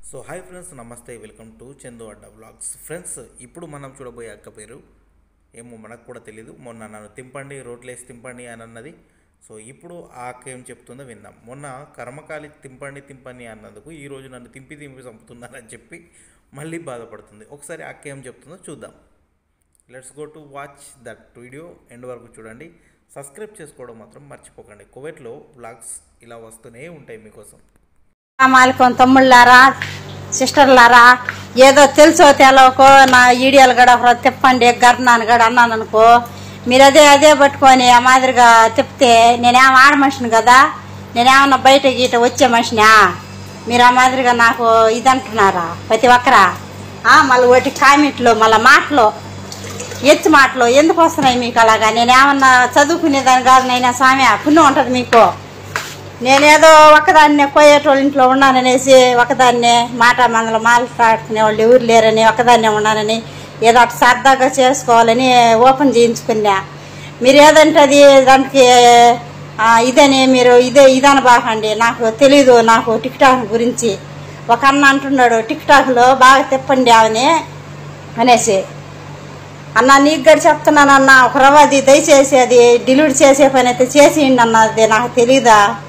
so hi friends నమస్తే welcome to Chandu Adda vlogs friends ఇప్పుడు మనం చూడబోయే అక్క పేరు ఏమో మనకు కూడా తెలియదు మొన్న నన్ను తింపండి రోట్లేసి తింపండి అని అన్నది సో ఇప్పుడు ఆ అక్క ఏం చెప్తుందో విందాం మొన్న కర్మకాలి తింపండి తింపండి అన్నందుకు ఈరోజు నన్ను తింపి తింపి చంపుతున్నారని చెప్పి మళ్ళీ బాధపడుతుంది ఒకసారి ఆ అక్క ఏం చెప్తుందో చూద్దాం let's go to watch that video end వరకు చూడండి సబ్స్క్రైబ్ చేసుకోవడం మాత్రం మర్చిపోకండి కువైట్లో వ్లాగ్స్ ఇలా వస్తూనే ఉంటాయి మీకోసం మాలికం తమ్ముళ్ళారా సిస్టర్లారా ఏదో తెలుసో తెలవకో నా ఈడియాలు గడ ఒకరు తిప్పండి గర్నాను గడ అన్నాను అనుకో మీరు అదే అదే పట్టుకొని ఆ మాదిరిగా తిప్పితే నేనేం ఆడ మనిషిని కదా నేనేమన్నా బయట గీట వచ్చే మనిషినా మీరు ఆ మాదిరిగా నాకు ఇది అంటున్నారా ప్రతి ఒక్కరా మళ్ళీ ఒకటి కామెంట్లో మళ్ళీ మాటలు ఎత్తు మాటలు ఎందుకు వస్తున్నాయి మీకు అలాగా నేనేమన్నా చదువుకునేదాన్ని కాదు నైనా స్వామి పుణ్యం ఉంటుంది మీకు నేనేదో ఒకదాన్నే కోయేటోళ్ళ ఇంట్లో ఉన్నాననేసి ఒకదాన్నే మాట మందలు మాట్లాడుకునే వాళ్ళు ఎవరు లేరని ఒకదాన్నే ఉన్నానని ఏదో అటు సరదాగా చేసుకోవాలని ఓపెన్ చేయించుకున్నా మీరు ఏదంటే అది దానికి ఆ, ఇదని మీరు ఇదే ఇదని బాగండి నాకు తెలీదు నాకు టిక్ టాక్ గురించి ఒక అన్న అంటున్నాడు టిక్ టాక్లో బాగా తిప్పండి ఆమెని అనేసి అన్న నీకు కూడా చెప్తున్నాను అన్న ఒక రవ్వ అది దయచేసి అది డిలీట్ చేసే పని అయితే చేసేయండి అన్న అది నాకు తెలీదా